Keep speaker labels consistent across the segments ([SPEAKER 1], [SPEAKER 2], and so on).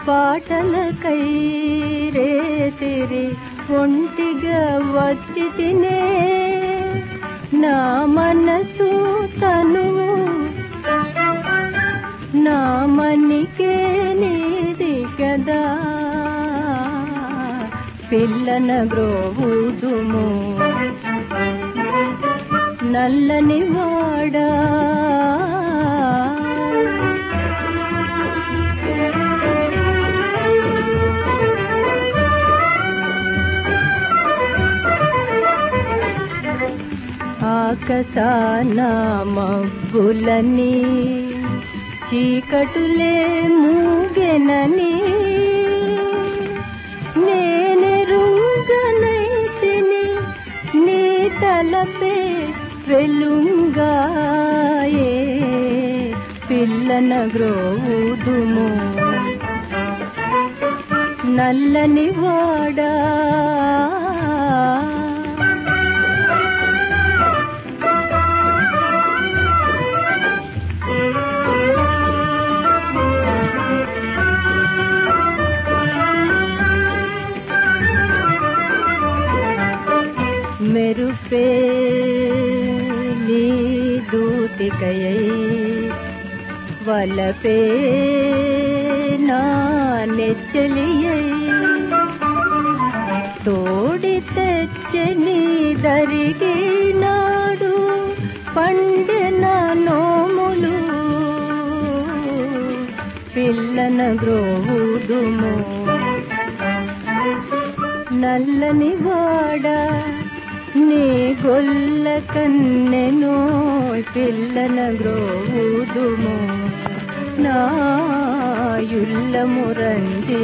[SPEAKER 1] పాటలకై రేతిరి ఒంటిగా వచ్చి తినే నా మనసు తనువు నా మనికే నీది కదా పిల్లన గ్రోవుదుము నల్లని వాడా ఆకసాన మబ్బులని చీకటులే మూగెనని నేనెరుగనైతిని నీ తలపే వెలుంగాయే పిల్లన గ్రోదుము నల్లని వాడా మెరుపే నీ దూతికయై వలపే నా నెచ్చలియై తోడి తెచ్చని దరిగి నాడు పండిన నోములు పిల్లన గ్రోవుదుము నల్లని వాడ నీ గొల్ల కన్నెను పిల్లన గ్రోవుదుము నా యుల్లము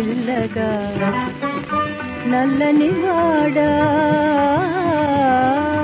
[SPEAKER 1] రంజిల్లగా నల్లని వాడా